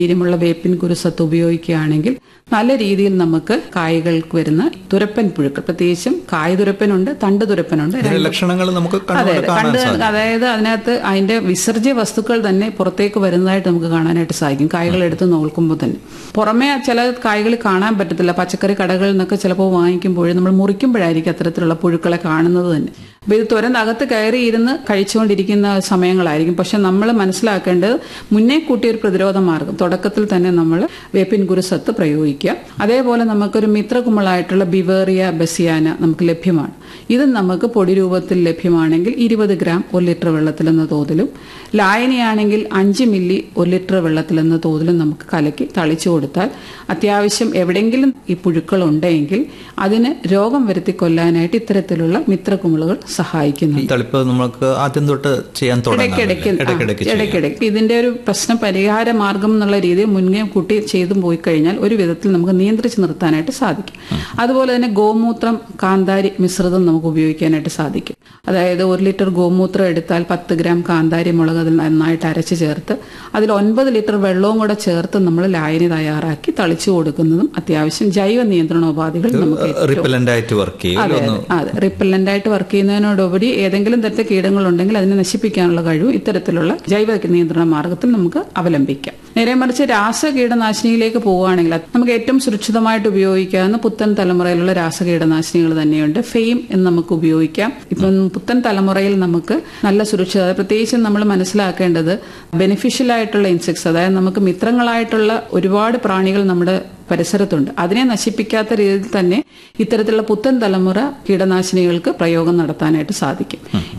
വീര്യമുള്ള വേപ്പിൻ കുരുസത്ത് ഉപയോഗിക്കുകയാണെങ്കിൽ നല്ല രീതിയിൽ നമുക്ക് കായ്കൾക്ക് വരുന്ന തുരപ്പൻ പുഴുക്കൾ പ്രത്യേകിച്ചും കായ് തുരപ്പനുണ്ട് തണ്ട് തുരപ്പനുണ്ട് ഇതിന്റെ ലക്ഷണങ്ങൾ നമുക്ക് അതെ കണ്ണുകൊണ്ട് അതെ കാണാൻ കണ്ട് സാധിക്കും അതായത് അതിനകത്ത് അതിന്റെ വിസർജ്യ വസ്തുക്കൾ തന്നെ പുറത്തേക്ക് വരുന്നതായിട്ട് നമുക്ക് കാണാനായിട്ട് സാധിക്കും കായ്കൾ എടുത്ത് നോക്കുമ്പോൾ തന്നെ പുറമേ ചില കായ്കൾ കാണാൻ പറ്റത്തില്ല പച്ചക്കറി കടകളിൽ നിന്നൊക്കെ ചിലപ്പോൾ വാങ്ങിക്കുമ്പോൾ നമ്മൾ മുറിക്കുമ്പോഴായിരിക്കും അത്തരത്തിലുള്ള പുഴുക്കളെ കാണുന്നത് തന്നെ അപ്പൊ ഇത് തുരന്നകത്ത് കയറി ഇരുന്ന് കഴിച്ചുകൊണ്ടിരിക്കുന്ന സമയങ്ങളായിരിക്കും പക്ഷെ നമ്മൾ മനസ്സിലാക്കേണ്ടത് മുന്നേ കൂട്ടിയ ഒരു പ്രതിരോധ മാർഗം തുടക്കത്തിൽ തന്നെ നമ്മൾ വേപ്പിൻ കുരുസത്ത് പ്രയോഗിക്കുക അതേപോലെ നമുക്കൊരു മിത്രകുമളായിട്ടുള്ള ബിവേറിയ ബസിയാന നമുക്ക് ലഭ്യമാണ് ഇത് നമുക്ക് പൊടി രൂപത്തിൽ ലഭ്യമാണെങ്കിൽ ഇരുപത് ഗ്രാം ഒരു ലിറ്റർ വെള്ളത്തിലെന്ന തോതിലും ലായനിയാണെങ്കിൽ അഞ്ച് മില്ലി ഒരു ലിറ്റർ വെള്ളത്തിലെന്ന തോതിലും നമുക്ക് കലക്കി തളിച്ചു കൊടുത്താൽ അത്യാവശ്യം എവിടെയെങ്കിലും ഈ പുഴുക്കൾ ഉണ്ടെങ്കിൽ അതിന് രോഗം വരുത്തി കൊല്ലാനായിട്ട് ഇത്തരത്തിലുള്ള മിത്രകുമിളുകൾ സഹായിക്കുന്നു ഈ തളിപ്പ് നമുക്ക് ആദ്യം തൊട്ട് ചെയ്യാൻ തുടങ്ങാം ഇടയ്ക്കിടയ്ക്ക് അല്ലേ? ഇടയ്ക്കിടയ്ക്ക് ചെയ്യാം. ഇടയ്ക്കിടയ്ക്ക് ഇതിന്റെ ഒരു പ്രശ്നം പരിഹാര മാർഗം എന്നുള്ള രീതിയിൽ മുൻകൈ കൂട്ടി ചെയ്തു പോയി കഴിഞ്ഞാൽ ഒരു വിധത്തിൽ നമുക്ക് നിയന്ത്രിച്ച് നിർത്താനായിട്ട് സാധിക്കും അതുപോലെ തന്നെ ഗോമൂത്രം കാന്താരി മിശ്രിതം നമുക്ക് ഉപയോഗിക്കാനായിട്ട് സാധിക്കും അതായത് ഒരു ലിറ്റർ ഗോമൂത്രം എടുത്താൽ പത്ത് ഗ്രാം കാന്താരി മുളക് അതിൽ നന്നായിട്ട് അരച്ച് ചേർത്ത് അതിൽ ഒൻപത് ലിറ്റർ വെള്ളവും കൂടെ ചേർത്ത് നമ്മൾ ലായനി തയ്യാറാക്കി തളിച്ചു കൊടുക്കുന്നതും അത്യാവശ്യം ജൈവ നിയന്ത്രണോപാധികൾ നമുക്ക് ഏറ്റവും റിപ്പലന്റ് ആയിട്ട് വർക്ക് ചെയ്യും അതെ ഒന്ന് അതെ അതെ റിപ്പല്ലന്റ് ആയിട്ട് വർക്ക് ചെയ്യുന്നതിനോടുപരി ഏതെങ്കിലും തരത്തെ കീടങ്ങളുണ്ടെങ്കിൽ അതിനെ നശിപ്പിക്കാനുള്ള കഴിവ് ഇത്തരത്തിലുള്ള ജൈവ നിയന്ത്രണ മാർഗത്തിൽ നമുക്ക് അവലംബിക്കാം നേരെ മറിച്ച് രാസ കീടനാശിനിയിലേക്ക് പോവുകയാണെങ്കിൽ അത് നമുക്ക് ഏറ്റവും സുരക്ഷിതമായിട്ട് ഉപയോഗിക്കാവുന്ന പുത്തൻ തലമുറയിലുള്ള രാസ കീടനാശിനികൾ തന്നെയുണ്ട് ഫെയിം എന്ന് നമുക്ക് ഉപയോഗിക്കാം ഇപ്പം പുത്തൻ തലമുറയിൽ നമുക്ക് നല്ല സുരക്ഷിത പ്രത്യേകിച്ചും നമ്മൾ മനസ്സിലാക്കേണ്ടത് ബെനിഫിഷ്യൽ ആയിട്ടുള്ള ഇൻസെക്ട്സ് അതായത് നമുക്ക് മിത്രങ്ങളായിട്ടുള്ള ഒരുപാട് പ്രാണികൾ നമ്മുടെ പരിസരത്തുണ്ട് അതിനെ നശിപ്പിക്കാത്ത രീതിയിൽ തന്നെ ഇത്തരത്തിലുള്ള പുത്തൻ തലമുറ കീടനാശിനികൾക്ക് പ്രയോഗം നടത്താനായിട്ട് സാധിക്കും